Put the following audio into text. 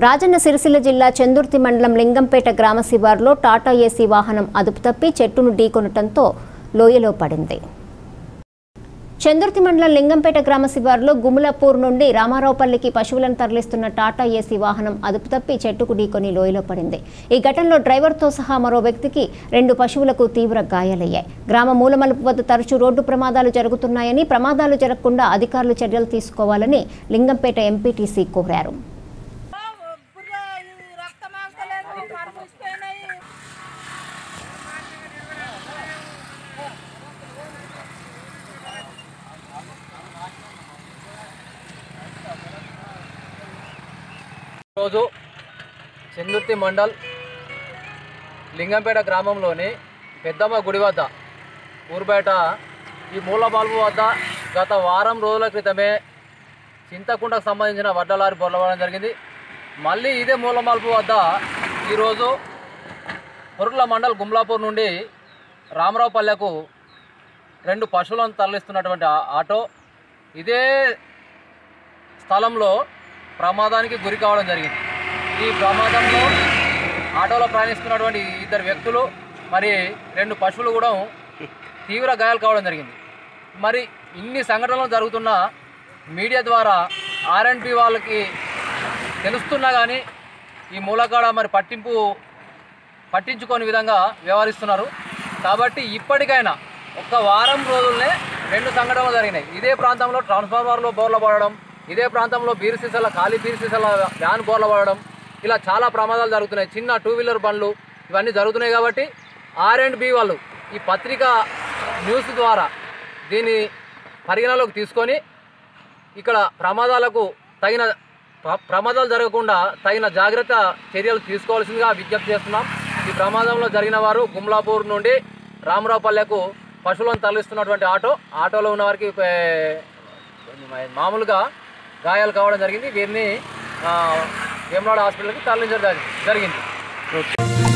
రాజన్న సిరిసిల్ల జిల్లా చందుర్తి మండలం లింగంపేట గ్రామ శివారులో టాటా ఏసీ వాహనం అదుపు తప్పి చెట్టును ఢీకొనటంతో లోయలో పడింది చందుర్తి మండలం లింగంపేట గ్రామ శివారులో గుములపూర్ నుండి రామారావుపల్లికి పశువులను తరలిస్తున్న టాటా ఏసీ వాహనం అదుపు తప్పి చెట్టుకు ఢీకొని లోయలో పడింది ఈ ఘటనలో డ్రైవర్తో సహా మరో వ్యక్తికి రెండు పశువులకు తీవ్ర గాయాలయ్యాయి గ్రామ మూలమలుపు వద్ద తరచూ రోడ్డు ప్రమాదాలు జరుగుతున్నాయని ప్రమాదాలు జరగకుండా అధికారులు చర్యలు తీసుకోవాలని లింగంపేట ఎంపీటీసీ కోరారు బుర్ర ఇది రక్తం ఆగలేదు మరమిచ్చిపోయినాయి రోజు చందుర్తి మండల్ లింగంపేట గ్రామంలోని పెద్దమ్మ గుడి వద్ద ఊరు బయట ఈ మూల బల్బు వద్ద గత వారం రోజుల క్రితమే చింతకుంటకు సంబంధించిన వడ్డలారి బొల్లవడం జరిగింది మళ్ళీ ఇదే మూల మలుపు వద్ద ఈరోజు పొరుల మండల్ గుమ్లాపూర్ నుండి రామరావుపల్లెకు రెండు పశువులను తరలిస్తున్నటువంటి ఆ- ఆటో ఇదే స్థలంలో ప్రమాదానికి గురి కావడం జరిగింది ఈ ప్రమాదంలో ఆటోలో ప్రయాణిస్తున్నటువంటి ఇద్దరు వ్యక్తులు మరి రెండు పశువులు కూడా తీవ్ర గాయాలు కావడం జరిగింది మరి ఇన్ని సంఘటనలు జరుగుతున్న మీడియా ద్వారా ఆర్ఎండ్బి వాళ్ళకి తెలుస్తున్నా కానీ ఈ మూలకాడ మరి పట్టింపు పట్టించుకోని విధంగా వ్యవహరిస్తున్నారు కాబట్టి ఇప్పటికైనా ఒక్క వారం రోజుల్నే రెండు సంఘటనలు జరిగినాయి ఇదే ప్రాంతంలో ట్రాన్స్ఫార్మర్లో బోర్ల పడడం ఇదే ప్రాంతంలో బీరు సీసాల ఖాళీ బీరు సీసాల వ్యాన్ బోర్ల పడడం ఇలా చాలా ప్రమాదాలు జరుగుతున్నాయి చిన్న టూ వీలర్ బండ్లు ఇవన్నీ జరుగుతున్నాయి కాబట్టి ఆర్ అండ్ బి వాళ్ళు ఈ పత్రిక న్యూస్ ద్వారా దీన్ని పరిగణలోకి తీసుకొని ఇక్కడ ప్రమాదాలకు తగిన ప్ర- ప్రమాదాలు జరగకుండా తగిన జాగ్రత్త చర్యలు తీసుకోవాల్సిందిగా విజ్ఞప్తి చేస్తున్నాం ఈ ప్రమాదంలో జరిగిన వారు గుమ్లాపూర్ నుండి రామరావుపల్లెకు పశువులను తరలిస్తున్నటువంటి ఆటో ఆటోలో ఉన్న వారికి ఏ, మామూలుగా గాయాలు కావడం జరిగింది వీరిని ఆ, వేమనాడు హాస్పిటల్కి తరలించడం జరిగింది